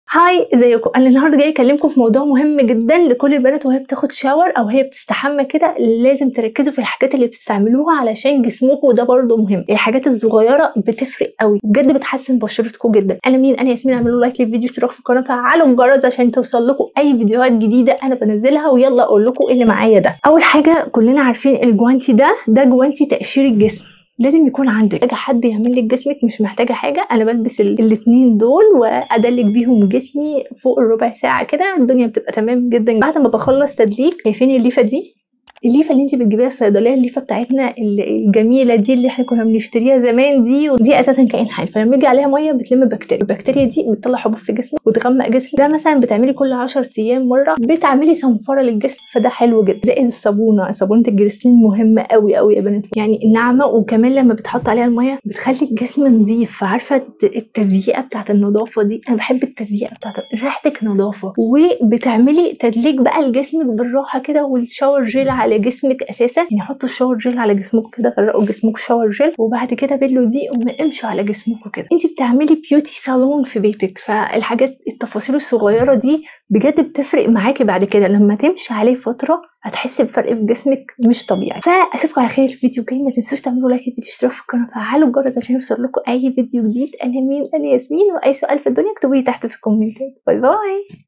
هاي ازيكم انا النهارده جاي اكلمكم في موضوع مهم جدا لكل البنات وهي بتاخد شاور او هي بتستحمى كده لازم تركزوا في الحاجات اللي بتستعملوها علشان جسمكم وده برضه مهم الحاجات الصغيره بتفرق قوي بجد بتحسن بشرتكم جدا انا مين انا ياسمين اعملوا لايك للفيديو اشتراك في القناه فعلوا الجرس عشان توصل لكم اي فيديوهات جديده انا بنزلها ويلا اقول لكم ايه اللي معايا ده اول حاجه كلنا عارفين الجوانتي ده ده جوانتي تقشير الجسم لازم يكون عندك محتاجه حد يعمل لك جسمك مش محتاجه حاجه انا بلبس الاثنين دول وادلك بيهم جسمي فوق الربع ساعه كده الدنيا بتبقى تمام جدا بعد ما بخلص تدليك شايفين الليفه دي الليفه اللي انت بتجيبيها الصيدليه الليفه بتاعتنا الجميله دي اللي احنا كنا بنشتريها زمان دي ودي اساسا كائن حي فلما يجي عليها ميه بتلم بكتيريا البكتيريا دي بتطلع حبوب في جسمك وتغمق جسمك ده مثلا بتعملي كل 10 ايام مره بتعملي صنفره للجسم فده حلو جدا زائد الصابونه صابونه الجليسرين مهمه قوي قوي يا بنات يعني ناعمه وكمان لما بتحط عليها الميه بتخلي الجسم نظيف عارفه التزييقه بتاعت النظافه دي انا بحب التزييقه بتاعت ريحتك نظافه وبتعملي تدليك بقى لجسمك بالراحه كده والشاور جيل على جسمك اساسا يعني حطوا الشاور جيل على جسمكم كده غرقوا جسمكم شاور جيل وبعد كده بلوا دي وامشوا على جسمكم كده انت بتعملي بيوتي صالون في بيتك فالحاجات التفاصيل الصغيره دي بجد بتفرق معاكي بعد كده لما تمشي عليه فتره هتحسي بفرق في جسمك مش طبيعي فاشوفكم على خير الفيديو الجاي ما تنسوش تعملوا لايك الفيديو اشتراك في القناه وفعلوا الجرس عشان يوصل لكم اي فيديو جديد انا مين انا ياسمين واي سؤال في الدنيا اكتبوا لي تحت في الكومنتات باي باي